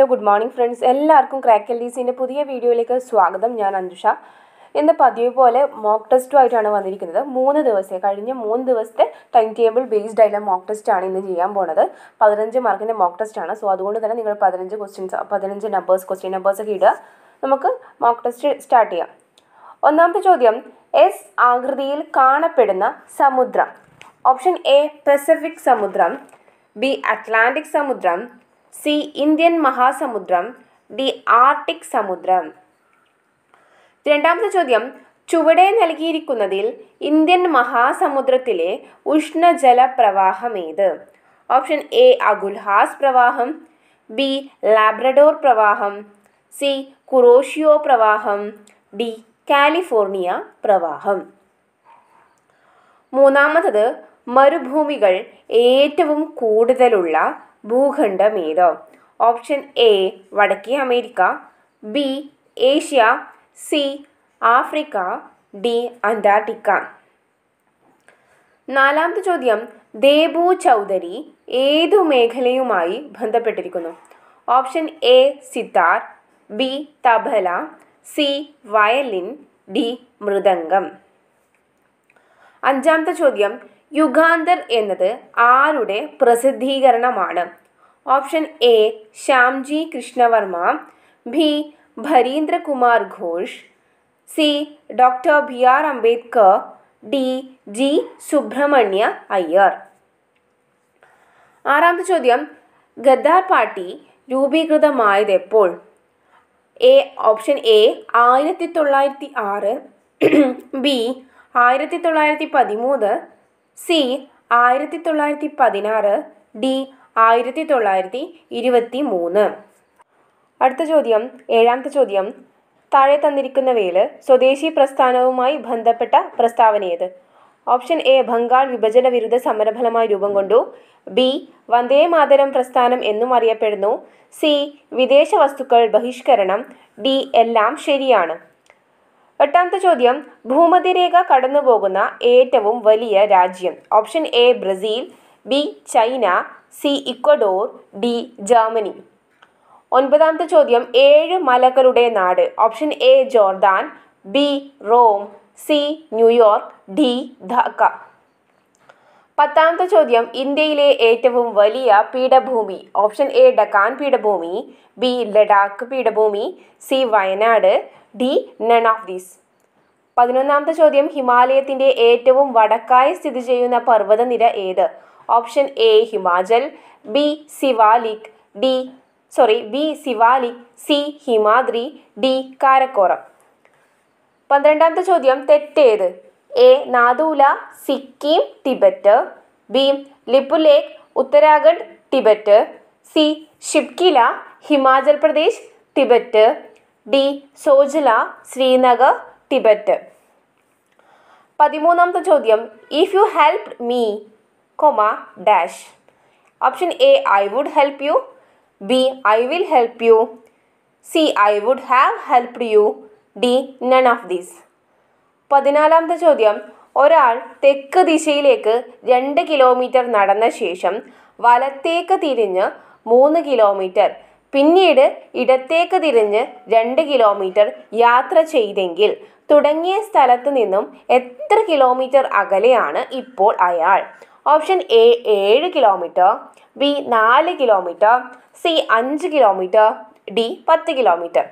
hello good morning friends എല്ലാവർക്കും crack L D സിൻ്റെ പുതിയ വീഡിയോയിലേക്ക് സ്വാഗതം ഞാൻ അഞ്ജുഷ ഇന്ന് പതിവ് പോലെ മോക്ക് ടെസ്റ്റുമായിട്ടാണ് വന്നിരിക്കുന്നത് മൂന്ന് ദിവസത്തെ കഴിഞ്ഞ മൂന്ന് ദിവസത്തെ ടൈം ടേബിൾ ബേസ്ഡ് ആയിട്ടുള്ള മോക്ക് ടെസ്റ്റ് ആണ് ഇന്ന് ചെയ്യാൻ പോണത് പതിനഞ്ച് മാർക്കിൻ്റെ മോക്ക് ടെസ്റ്റ് ആണ് സോ അതുകൊണ്ട് തന്നെ നിങ്ങൾ പതിനഞ്ച് ക്വസ്റ്റ്യൻസ് പതിനഞ്ച് നമ്പേഴ്സ് ക്വസ്റ്റ്യൻ നമ്പേഴ്സ് ഒക്കെ ഇടുക നമുക്ക് മോക്ക് ടെസ്റ്റ് സ്റ്റാർട്ട് ചെയ്യാം ഒന്നാമത്തെ ചോദ്യം എസ് ആകൃതിയിൽ കാണപ്പെടുന്ന സമുദ്രം ഓപ്ഷൻ എ പസഫിക് സമുദ്രം ബി അറ്റ്ലാന്റിക് സമുദ്രം സി ഇന്ത്യൻ മഹാസമുദ്രം ഡി ആർട്ടിക് സമുദ്രം രണ്ടാമത്തെ ചോദ്യം ചുവടെ നൽകിയിരിക്കുന്നതിൽ ഇന്ത്യൻ മഹാസമുദ്രത്തിലെ ഉഷ്ണജല പ്രവാഹം ഏത് ഓപ്ഷൻ എ അഗുൽഹാസ് പ്രവാഹം ബി ലാബ്രഡോർ പ്രവാഹം സി കുറോഷിയോ പ്രവാഹം ഡി കാലിഫോർണിയ പ്രവാഹം മൂന്നാമത്തത് മരുഭൂമികൾ ഏറ്റവും കൂടുതലുള്ള ഭൂഖണ്ഡം ഏത് ഓപ്ഷൻ എ വടക്കേ America B Asia C Africa D Antarctica നാലാമത്തെ ചോദ്യം ദേബു ചൗധരി ഏതു മേഖലയുമായി ബന്ധപ്പെട്ടിരിക്കുന്നു option A sitar B tabla C violin D mridangam അഞ്ചാമത്തെ ചോദ്യം യുഗാന്തർ എന്നത് ആരുടെ പ്രസിദ്ധീകരണമാണ് option A Shyamji Krishnavarma B Barindrakumar Ghosh C doctor B R Ambedkar D G Subramania Iyer ആറാമത്തെ ചോദ്യം ഗദ്ദാർ പാർട്ടി രൂപീകൃതമായത് എപ്പോൾ എ ഓപ്ഷൻ എ ആയിരത്തി തൊള്ളായിരത്തി ആറ് ബി ആയിരത്തി തൊള്ളായിരത്തി പതിമൂന്ന് സി ആയിരത്തി തൊള്ളായിരത്തി പതിനാറ് ഡി ആയിരത്തി തൊള്ളായിരത്തി ഇരുപത്തി മൂന്ന് അടുത്ത ചോദ്യം ഏഴാമത്തെ ചോദ്യം താഴെ തന്നിരിക്കുന്നവയിൽ സ്വദേശി പ്രസ്ഥാനവുമായി ബന്ധപ്പെട്ട പ്രസ്താവന ഏത് ഓപ്ഷൻ എ ബംഗാൾ വിഭജന വിരുദ്ധ സമരഫലമായി രൂപം കൊണ്ടു ബി വന്ദേ മാതരം പ്രസ്ഥാനം എന്നും അറിയപ്പെടുന്നു സി വിദേശ വസ്തുക്കൾ ബഹിഷ്കരണം ഡി എല്ലാം ശരിയാണ് എട്ടാമത്തെ ചോദ്യം ഭൂമധ്യരേഖ കടന്നുപോകുന്ന ഏറ്റവും വലിയ രാജ്യം option A Brazil B China C Ecuador D Germany ഒൻപതാമത്തെ ചോദ്യം ഏഴ് മലകളുടെ നാട് option A Jordan B Rome C New York D Dhaka പത്താമത്തെ ചോദ്യം ഇന്ത്യയിലെ ഏറ്റവും വലിയ പീഠഭൂമി ഓപ്ഷൻ എ ഡക്കാൻ പീഠഭൂമി ബി ലഡാക്ക് പീഠഭൂമി C Wayanad D none of these പതിനൊന്നാമത്തെ ചോദ്യം ഹിമാലയത്തിന്റെ ഏറ്റവും വടക്കായി സ്ഥിതി ചെയ്യുന്ന പർവ്വതനിര ഏത് option A Himachal B Shivalik D sorry B Shivalik C Himadri D Karakoram പന്ത്രണ്ടാമത്തെ ചോദ്യം തെറ്റേത് A Nathu La Sikkim Tibet B Lipulekh Uttarakhand Tibet C Shipki La Himachal Pradesh Tibet D Zoji La Srinagar Tibet പതിമൂന്നാമത്തെ ചോദ്യം if you help me comma dash option A I would help you B I will help you C I would have helped you D none of these പതിനാലാമത്തെ ചോദ്യം ഒരാൾ തെക്ക് ദിശയിലേക്ക് രണ്ട് kilometre നടന്ന ശേഷം വലത്തേക്ക് തിരിഞ്ഞ് മൂന്ന് കിലോമീറ്റർ പിന്നീട് ഇടത്തേക്ക് തിരിഞ്ഞ് രണ്ട് കിലോമീറ്റർ യാത്ര ചെയ്തെങ്കിൽ തുടങ്ങിയ സ്ഥലത്ത് നിന്നും എത്ര കിലോമീറ്റർ അകലെയാണ് ഇപ്പോൾ അയാൾ ഓപ്ഷൻ എ ഏഴ് കിലോമീറ്റർ ബി നാല് കിലോമീറ്റർ സി അഞ്ച് കിലോമീറ്റർ ഡി പത്ത് കിലോമീറ്റർ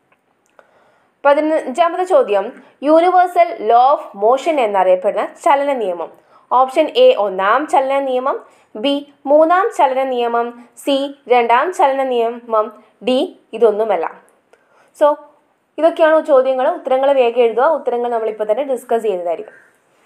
പതിനഞ്ചാമത്തെ ചോദ്യം യൂണിവേഴ്സൽ ലോ ഓഫ് മോഷൻ എന്നറിയപ്പെടുന്ന ചലന നിയമം ഓപ്ഷൻ എ ഒന്നാം ചലന നിയമം ബി മൂന്നാം ചലന നിയമം സി രണ്ടാം ചലന നിയമം ഡി ഇതൊന്നുമല്ല സോ ഇതൊക്കെയാണ് ചോദ്യങ്ങൾ ഉത്തരങ്ങൾ വേഗം എഴുതുക ഉത്തരങ്ങൾ നമ്മളിപ്പോൾ തന്നെ ഡിസ്കസ് ചെയ്യുന്നതായിരിക്കും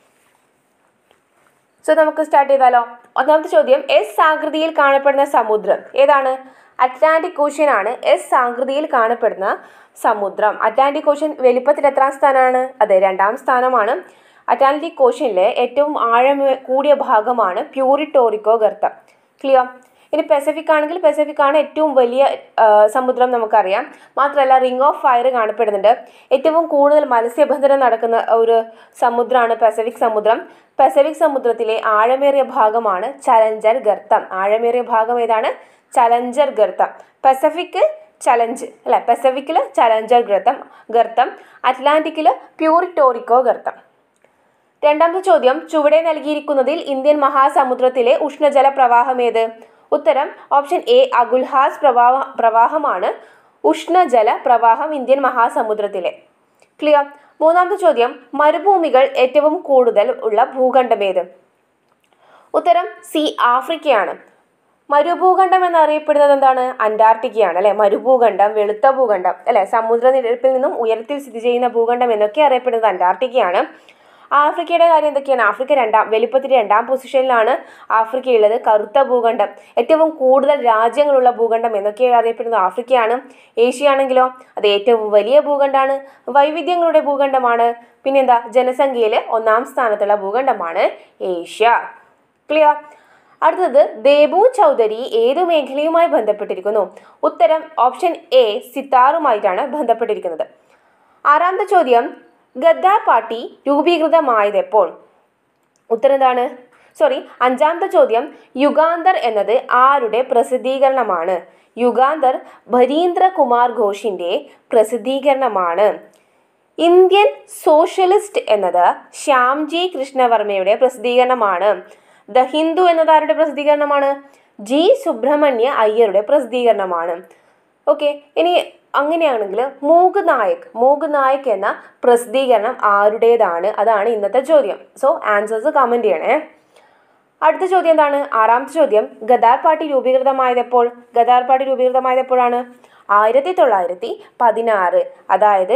സോ നമുക്ക് സ്റ്റാർട്ട് ചെയ്താലോ ഒന്നാമത്തെ ചോദ്യം എസ് ആകൃതിയിൽ കാണപ്പെടുന്ന സമുദ്രം ഏതാണ് അറ്റ്ലാന്റിക് ഓഷ്യൻ ആണ് എസ് ആകൃതിയിൽ കാണപ്പെടുന്ന സമുദ്രം അറ്റ്ലാന്റിക് ഓഷ്യൻ വലിപ്പത്തിൽ എത്രാം സ്ഥാനമാണ് അതെ രണ്ടാം സ്ഥാനമാണ് അറ്റ്ലാന്റിക് ഓഷ്യനിലെ ഏറ്റവും ആഴം കൂടിയ ഭാഗമാണ് പ്യൂരിറ്റോറിക്കോ ഗർത്തം ക്ലിയർ ഇനി പെസഫിക് ആണെങ്കിൽ പെസഫിക് ആണ് ഏറ്റവും വലിയ ആ, സമുദ്രം നമുക്കറിയാം മാത്രമല്ല റിംഗ് ഓഫ് ഫയർ കാണപ്പെടുന്നുണ്ട് ഏറ്റവും കൂടുതൽ മത്സ്യബന്ധനം നടക്കുന്ന ഒരു സമുദ്രമാണ് പസഫിക് സമുദ്രം പസഫിക് സമുദ്രത്തിലെ ആഴമേറിയ ഭാഗമാണ് ചലഞ്ചർ ഗർത്തം ആഴമേറിയ ഭാഗം ഏതാണ് ചലഞ്ചർ ഗർത്തം പസഫിക് ചലഞ്ച് അല്ലെ പസഫിക്കിൽ ചലഞ്ചർ ഗർത്തം ഗർത്തം അറ്റ്ലാന്റിക്കിൽ പ്യൂറിറ്റോറിക്കോ ഗർത്തം രണ്ടാമത്തെ ചോദ്യം ചുവടെ നൽകിയിരിക്കുന്നതിൽ ഇന്ത്യൻ മഹാസമുദ്രത്തിലെ ഉഷ്ണജല പ്രവാഹം ഏത് ഉത്തരം ഓപ്ഷൻ എ അഗുൽഹാസ് പ്രവാഹ പ്രവാഹമാണ് ഉഷ്ണജല പ്രവാഹം ഇന്ത്യൻ മഹാസമുദ്രത്തിലെ ക്ലിയർ മൂന്നാമത്തെ ചോദ്യം മരുഭൂമികൾ ഏറ്റവും കൂടുതൽ ഉള്ള ഭൂഖണ്ഡം ഏത് ഉത്തരം സി ആഫ്രിക്കയാണ് മരുഭൂഖണ്ഡം എന്നറിയപ്പെടുന്നത് എന്താണ് അന്റാർട്ടിക്കയാണ് അല്ലെ മരുഭൂഖണ്ഡം വെളുത്ത ഭൂഖണ്ഡം അല്ലെ സമുദ്രനിരപ്പിൽ നിന്നും ഉയരത്തിൽ സ്ഥിതി ചെയ്യുന്ന ഭൂഖണ്ഡം എന്നൊക്കെ അറിയപ്പെടുന്നത് അന്റാർട്ടിക്കയാണ് ആഫ്രിക്കയുടെ കാര്യം എന്തൊക്കെയാണ് ആഫ്രിക്ക രണ്ടാം വലിപ്പത്തിൽ രണ്ടാം പൊസിഷനിലാണ് ആഫ്രിക്കയുള്ളത് കറുത്ത ഭൂഖണ്ഡം ഏറ്റവും കൂടുതൽ രാജ്യങ്ങളുള്ള ഭൂഖണ്ഡം എന്നൊക്കെ അറിയപ്പെടുന്നത് ആഫ്രിക്കയാണ് ഏഷ്യ ആണെങ്കിലോ അത് ഏറ്റവും വലിയ ഭൂഖണ്ഡമാണ് വൈവിധ്യങ്ങളുടെ ഭൂഖണ്ഡമാണ് പിന്നെന്താ ജനസംഖ്യയിൽ ഒന്നാം സ്ഥാനത്തുള്ള ഭൂഖണ്ഡമാണ് ഏഷ്യ ക്ലിയർ അടുത്തത് ദേബു ചൗധരി ഏതു മേഖലയുമായി ബന്ധപ്പെട്ടിരിക്കുന്നു ഉത്തരം ഓപ്ഷൻ എ സിത്താറുമായിട്ടാണ് ബന്ധപ്പെട്ടിരിക്കുന്നത് ആറാമത്തെ ചോദ്യം ഗദ്ദാർ പാർട്ടി രൂപീകൃതമായത് എപ്പോൾ ഉത്തരം എന്താണ് സോറി അഞ്ചാമത്തെ ചോദ്യം യുഗാന്തർ എന്നത് ആരുടെ പ്രസിദ്ധീകരണമാണ് യുഗാന്തർ ഭരീന്ദ്ര കുമാർ ഘോഷിന്റെ പ്രസിദ്ധീകരണമാണ് ഇന്ത്യൻ സോഷ്യലിസ്റ്റ് എന്നത് ശ്യാംജി കൃഷ്ണവർമ്മയുടെ പ്രസിദ്ധീകരണമാണ് ദ ഹിന്ദു എന്നത് ആരുടെ പ്രസിദ്ധീകരണമാണ് ജി സുബ്രഹ്മണ്യ അയ്യരുടെ പ്രസിദ്ധീകരണമാണ് ഓക്കെ ഇനി അങ്ങനെയാണെങ്കിൽ മൂഗ് നായക് മൂഗ് നായക് എന്ന പ്രസിദ്ധീകരണം ആരുടേതാണ് അതാണ് ഇന്നത്തെ ചോദ്യം സോ ആൻസേഴ്സ് കമൻറ്റ് ചെയ്യണേ അടുത്ത ചോദ്യം എന്താണ് ആറാമത്തെ ചോദ്യം ഗദാർ പാർട്ടി രൂപീകൃതമായത് എപ്പോൾ ഗദാർ പാർട്ടി രൂപീകൃതമായത് എപ്പോഴാണ് ആയിരത്തി തൊള്ളായിരത്തി പതിനാറ് അതായത്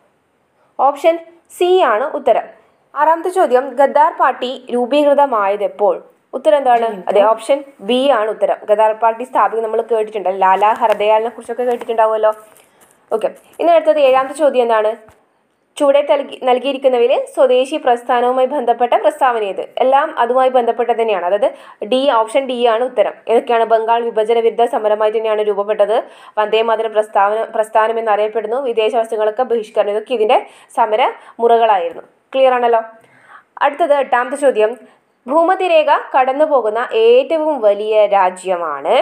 ഓപ്ഷൻ സി ആണ് ഉത്തരം ആറാമത്തെ ചോദ്യം ഗദ്ദാർ പാർട്ടി രൂപീകൃതമായത് എപ്പോൾ ഉത്തരം എന്താണ് അതെ ഓപ്ഷൻ ബി ആണ് ഉത്തരം ഗദ്ദാർ പാർട്ടി സ്ഥാപിക്കുന്നത് നമ്മൾ കേട്ടിട്ടുണ്ട് ലാലാ ഹർദയാലിനെ കുറിച്ചൊക്കെ കേട്ടിട്ടുണ്ടാവുമല്ലോ ഓക്കെ ഇനി അടുത്തത് ഏഴാമത്തെ ചോദ്യം എന്താണ് ചുവടെ നൽകി നൽകിയിരിക്കുന്നവയിൽ സ്വദേശി പ്രസ്ഥാനവുമായി ബന്ധപ്പെട്ട പ്രസ്താവന ഏത് എല്ലാം അതുമായി ബന്ധപ്പെട്ട തന്നെയാണ് അതായത് ഡി ഓപ്ഷൻ ഡി ആണ് ഉത്തരം ഏതൊക്കെയാണ് ബംഗാൾ വിഭജന വിരുദ്ധ സമരമായി തന്നെയാണ് രൂപപ്പെട്ടത് വന്ദേ മാതരം പ്രസ്താവന പ്രസ്ഥാനം എന്നറിയപ്പെടുന്നു വിദേശ വസ്തുക്കളൊക്കെ ബഹിഷ്കരണം ഇതൊക്കെ ഇതിന്റെ സമര മുറകളായിരുന്നു ക്ലിയർ ആണല്ലോ അടുത്തത് എട്ടാമത്തെ ചോദ്യം ഭൂമധ്യരേഖ കടന്നു പോകുന്ന ഏറ്റവും വലിയ രാജ്യമാണ്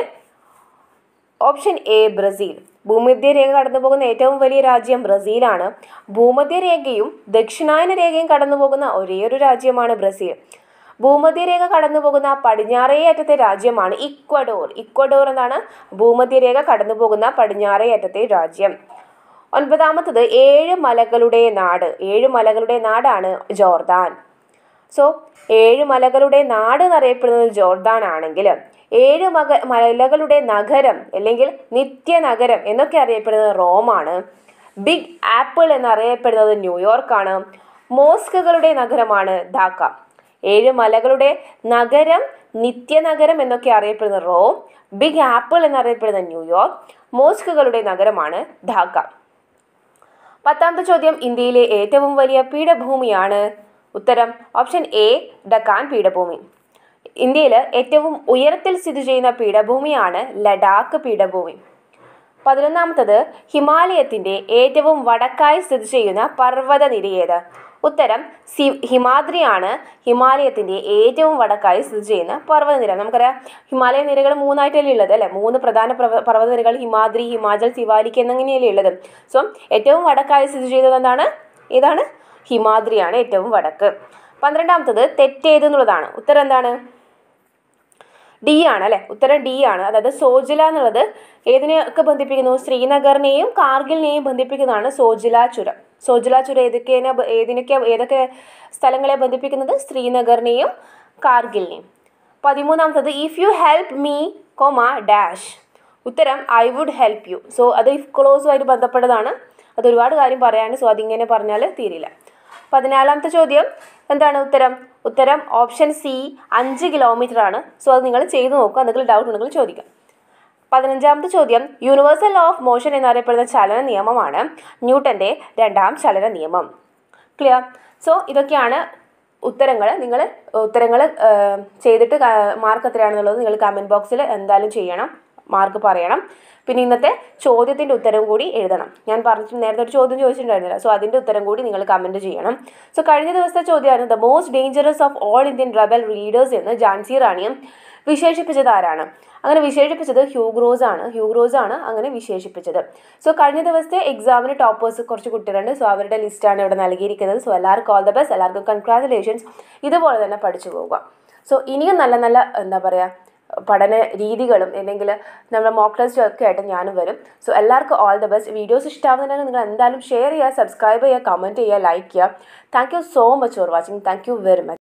ഓപ്ഷൻ എ ബ്രസീൽ ഭൂമധ്യരേഖ കടന്നു പോകുന്ന ഏറ്റവും വലിയ രാജ്യം ബ്രസീലാണ് ഭൂമധ്യരേഖയും ദക്ഷിണായന രേഖയും കടന്നു പോകുന്ന ഒരേയൊരു രാജ്യമാണ് ബ്രസീൽ ഭൂമധ്യരേഖ കടന്നു പോകുന്ന പടിഞ്ഞാറേ അറ്റത്തെ രാജ്യമാണ് ഇക്വഡോർ ഇക്വഡോർ എന്നാണ് ഭൂമധ്യരേഖ കടന്നു പോകുന്ന പടിഞ്ഞാറേ അറ്റത്തെ രാജ്യം ഒൻപതാമത്തത് ഏഴ് മലകളുടെ നാട് ഏഴ് മലകളുടെ നാടാണ് ജോർദാൻ സോ ഏഴ് മലകളുടെ നാട് എന്നറിയപ്പെടുന്നത് ജോർദാൻ ആണെങ്കിൽ ഏഴ് മക മലകളുടെ നഗരം അല്ലെങ്കിൽ നിത്യനഗരം എന്നൊക്കെ അറിയപ്പെടുന്നത് റോമാണ് ബിഗ് ആപ്പിൾ എന്നറിയപ്പെടുന്നത് ന്യൂയോർക്കാണ് മോസ്കുകളുടെ നഗരമാണ് ധാക്ക ഏഴ് മലകളുടെ നഗരം നിത്യനഗരം എന്നൊക്കെ അറിയപ്പെടുന്നത് റോം ബിഗ് ആപ്പിൾ എന്നറിയപ്പെടുന്ന ന്യൂയോർക്ക് മോസ്കുകളുടെ നഗരമാണ് ധാക്ക പത്താമത്തെ ചോദ്യം ഇന്ത്യയിലെ ഏറ്റവും വലിയ പീഠഭൂമിയാണ് ഉത്തരം ഓപ്ഷൻ എ ഡക്കാൻ പീഠഭൂമി ഇന്ത്യയിൽ ഏറ്റവും ഉയരത്തിൽ സ്ഥിതി ചെയ്യുന്ന പീഠഭൂമിയാണ് ലഡാക്ക് പീഠഭൂമി പതിനൊന്നാമത്തത് ഹിമാലയത്തിന്റെ ഏറ്റവും വടക്കായി സ്ഥിതി ചെയ്യുന്ന പർവ്വത നിരയേത് ഉത്തരം സി ഹിമാദ്രിയാണ് ഹിമാലയത്തിന്റെ ഏറ്റവും വടക്കായി സ്ഥിതി ചെയ്യുന്ന പർവ്വതനിര നമുക്കറിയാം ഹിമാലയ നിരകൾ മൂന്നായിട്ടല്ലേ ഉള്ളത് അല്ലെ മൂന്ന് പ്രധാന പ്രവ- പർവ്വതനിരകൾ ഹിമാദ്രി ഹിമാചൽ സിവാലിക് എന്നിങ്ങനെയല്ലേ ഉള്ളത് സോ ഏറ്റവും വടക്കായി സ്ഥിതി ചെയ്യുന്നത് എന്താണ് ഇതാണ് ഹിമാദ്രിയാണ് ഏറ്റവും വടക്ക് പന്ത്രണ്ടാമത്തത് തെറ്റേതെന്നുള്ളതാണ് ഉത്തരം എന്താണ് ഡി ആണ് അല്ലെ ഉത്തരം ഡി ആണ് അതായത് സോജില എന്നുള്ളത് ഏതിനെയൊക്കെ ബന്ധിപ്പിക്കുന്നു ശ്രീനഗറിനെയും കാർഗിലിനെയും ബന്ധിപ്പിക്കുന്നതാണ് സോജില ചുരം സോജില ചുരം ഏതൊക്കെ ഏതിനൊക്കെ ഏതൊക്കെ സ്ഥലങ്ങളെ ബന്ധിപ്പിക്കുന്നത് ശ്രീനഗറിനെയും കാർഗിലിനെയും പതിമൂന്നാമത്തത് if you help me comma dash ഉത്തരം I would help you so അത് ഇഫ് ക്ലോസുമായിട്ട് ബന്ധപ്പെട്ടതാണ് അത് ഒരുപാട് കാര്യം പറയാണ്ട് സോ അതിങ്ങനെ പറഞ്ഞാൽ തീരില്ല പതിനാലാമത്തെ ചോദ്യം എന്താണ് ഉത്തരം ഉത്തരം ഓപ്ഷൻ സി അഞ്ച് കിലോമീറ്റർ ആണ് സോ അത് നിങ്ങൾ ചെയ്തു നോക്കുക എന്തെങ്കിലും ഡൗട്ട് ഉണ്ടെങ്കിൽ ചോദിക്കാം പതിനഞ്ചാമത്തെ ചോദ്യം യൂണിവേഴ്സൽ ഓഫ് മോഷൻ എന്നറിയപ്പെടുന്ന ചലന നിയമമാണ് ന്യൂട്ടന്റെ രണ്ടാം ചലന നിയമം ക്ലിയർ സോ ഇതൊക്കെയാണ് ഉത്തരങ്ങൾ നിങ്ങൾ ഉത്തരങ്ങൾ ചെയ്തിട്ട് മാർക്ക് എത്രയാണെന്നുള്ളത് നിങ്ങൾ കമൻറ്റ് ബോക്സിൽ എന്തായാലും ചെയ്യണം മാർക്ക് പറയണം പിന്നെ ഇന്നത്തെ ചോദ്യത്തിൻ്റെ ഉത്തരം കൂടി എഴുതണം ഞാൻ പറഞ്ഞിട്ട് നേരത്തെ ഒരു ചോദ്യം ചോദിച്ചിട്ടുണ്ടായിരുന്നില്ല സോ അതിൻ്റെ ഉത്തരം കൂടി നിങ്ങൾ കമൻറ്റ് ചെയ്യണം സോ കഴിഞ്ഞ ദിവസത്തെ ചോദ്യമായിരുന്നു the most dangerous of all Indian rebel readers എന്ന് ജാൻസി റാണിയും വിശേഷിപ്പിച്ചത് ആരാണ് അങ്ങനെ വിശേഷിപ്പിച്ചത് ഹ്യൂഗ്രോസ് ആണ് ഹ്യൂഗ്രോസ് ആണ് അങ്ങനെ വിശേഷിപ്പിച്ചത് സോ കഴിഞ്ഞ ദിവസത്തെ എക്സാമിന് ടോപ്പേഴ്സ് കുറച്ച് കുട്ടികളുണ്ട് സോ അവരുടെ ലിസ്റ്റാണ് ഇവിടെ നൽകിയിരിക്കുന്നത് സോ എല്ലാവർക്കും ഓൾ ദ ബെസ്റ്റ് എല്ലാവർക്കും കൺഗ്രാറ്റുലേഷൻസ് ഇതുപോലെ തന്നെ പഠിച്ചു പോവുക സോ ഇനിയും നല്ല നല്ല എന്താ പറയുക പഠന രീതികളും അല്ലെങ്കിൽ നമ്മുടെ മോക്ക് ടെസ്റ്റും ഒക്കെ ആയിട്ട് ഞാനും വരും സോ എല്ലാവർക്കും ഓൾ ദ ബെസ്റ്റ് വീഡിയോസ് ഇഷ്ടമാവുന്നുണ്ടെങ്കിൽ നിങ്ങൾ എന്തായാലും ഷെയർ ചെയ്യുക സബ്സ്ക്രൈബ് ചെയ്യുക കമൻറ്റ് ചെയ്യുക ലൈക്ക് ചെയ്യുക thank you so much for watching thank you very much